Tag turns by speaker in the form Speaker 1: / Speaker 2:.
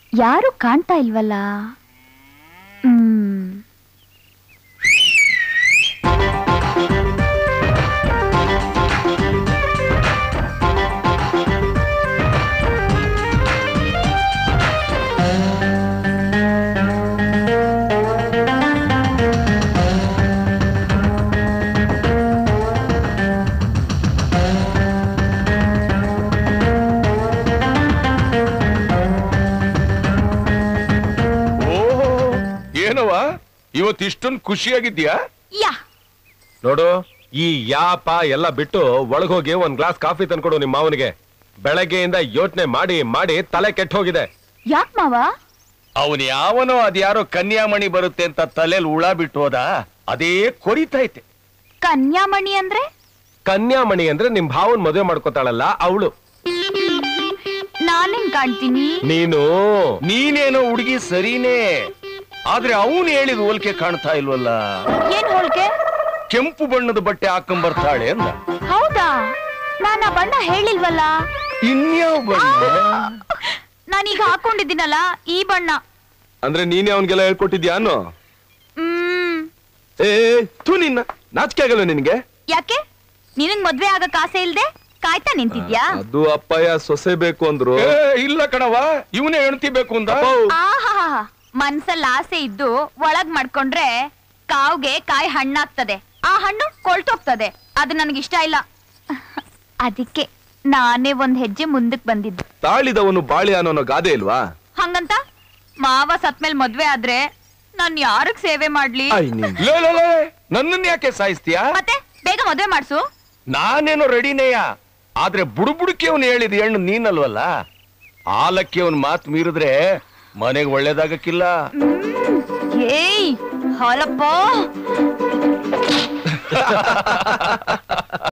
Speaker 1: ಯಾರು ಕಾಣ್ತಾ ಇಲ್ವಲ್ಲ ಹ್ಮ್
Speaker 2: ಓಹೋ ಏನವ ಇವತ್ತು ಇಷ್ಟೊಂದು ಖುಷಿಯಾಗಿದ್ಯಾ
Speaker 1: ಯಾ
Speaker 3: ನೋಡು ಈ ಯಾಪ ಎಲ್ಲ ಬಿಟ್ಟು ಒಳಗೋಗಿ ಒಂದ್ ಗ್ಲಾಸ್ ಕಾಫಿ ತಂದ್ಕೊಡು ನಿಮ್ಮ ಮಾವನಿಗೆ ಬೆಳಗ್ಗೆಯಿಂದ ಯೋಚನೆ ಮಾಡಿ ಮಾಡಿ ತಲೆ ಕೆಟ್ಟ ಹೋಗಿದೆ
Speaker 1: ಯಾಕ್ ಮಾವ
Speaker 2: ಅವನ್ ಯಾವನೋ ಅದ್ಯಾರೋ ಕನ್ಯಾಮಣಿ ಬರುತ್ತೆ ಅಂತ ತಲೆಯಲ್ಲಿ ಹುಳ ಬಿಟ್ಟು ಹೋದ ಅದೇ ಕೊರಿತೈತೆ
Speaker 1: ಕನ್ಯಾಮಣಿ ಅಂದ್ರೆ
Speaker 3: ಕನ್ಯಾಮಣಿ ಅಂದ್ರೆ ನಿಮ್ ಭಾವನ್ ಮದುವೆ ಮಾಡ್ಕೋತಾಳಲ್ಲ ಅವಳು
Speaker 1: ನಾನೇನ್ ಕಾಣ್ತೀನಿ
Speaker 3: ನೀನು
Speaker 2: ನೀನೇನೋ ಹುಡುಗಿ ಸರಿನೇ ಆದ್ರೆ ಅವನು ಹೇಳಿದ ಹೋಲಿಕೆ ಕಾಣ್ತಾ ಇಲ್ವಲ್ಲ
Speaker 1: ಏನ್ ಹೋಳ್ಕೆ
Speaker 2: ಕೆಂಪು ಬಣ್ಣದ ಬಟ್ಟೆ ಹಾಕೊಂಡ್ ಬರ್ತಾಳೆ ಅಂದ
Speaker 1: ಹೌದಾ ನಾನ್ ಆ ಬಣ್ಣ ಹೇಳಿಲ್ವಲ್ಲ
Speaker 2: ಇನ್ಯಾವ ಬಣ್ಣ
Speaker 1: ನಾನೀಗ ಹಾಕೊಂಡಿದ್ದೀನಲ್ಲ ಈ ಬಣ್ಣ
Speaker 3: ಅಂದ್ರೆ ನೀನೇ ಅವನ್ಗೆಲ್ಲ ಹೇಳ್ಕೊಟ್ಟಿದ್ಯಾನು
Speaker 1: ಹ್ಮ್
Speaker 3: ಏ ಥೂ ನಿನ್ನ ನಾಚಿಕೆ ಆಗಲ್ಲ ನಿನ್ಗೆ
Speaker 1: ಯಾಕೆ ನಿನಗ್ ಮದ್ವೆ ಆಗಕ್ ಆಸೆ ಇಲ್ದೆ ಕಾಯ್ತಾ ನಿಂತಿದ್ಯಾ
Speaker 3: ಅದು ಅಪ್ಪಯ್ಯ ಸೊಸೆ ಬೇಕು ಅಂದ್ರು
Speaker 2: ಏ, ಇಲ್ಲ ಕಣವ ಇವನೇ ಹೆಣ್ತಿಬೇಕು ಅಂದ
Speaker 1: ಆಹಾ ಮನ್ಸಲ್ಲಿ ಆಸೆ ಇದ್ದು ಒಳಗ್ ಮಾಡ್ಕೊಂಡ್ರೆ ಕಾವ್ಗೆ ಕಾಯಿ ಹಣ್ಣಾಗ್ತದೆ ಆ ಹಣ್ಣು ಕೊಳ್ತೋಗ್ತದೆ ಅದು ನನಗಿಷ್ಟ ಇಲ್ಲ ಅದಕ್ಕೆ ನಾನೇ ಒಂದ್ ಹೆಜ್ಜೆ ಮುಂದಕ್ ಬಂದಿದ್ದು
Speaker 3: ತಾಳಿದವನು ಬಾಳಿ ಅನ್ನೋ ಗಾದೆ ಇಲ್ವಾ
Speaker 1: ಹಂಗಂತ ಮಾವ ಸತ್ಮೇಲ್ ಮದ್ವೆ ಆದ್ರೆ ನಾನ್ ಯಾರಿಗ್ ಸೇವೆ ಮಾಡ್ಲಿ
Speaker 3: ಐ ನೀನ್
Speaker 2: ಲೇ, ಲೇ, ಲೇ, ನನ್ನನ್ ಯಾಕೆ ಸಾಯಿಸ್ತೀಯಾ
Speaker 1: ಮತ್ತೆ ಬೇಗ ಮದ್ವೆ ಮಾಡ್ಸು
Speaker 2: ನಾನೇನೋ ರೆಡಿನೇಯ ಆದ್ರೆ ಬುಡುಬುಡುಕಿ ಅವನು ಹೇಳಿದ ಹೆಣ್ಣು ನೀನಲ್ವಲ್ಲ ಆಲಕ್ಕಿ ಅವನ್ ಮಾತು ಮೀರಿದ್ರೆ ಮನೆಗೆ ಒಳ್ಳೇದಾಗಕ್ಕಿಲ್ಲ
Speaker 1: ಏಯ್ ಹಾಲಪ್ಪ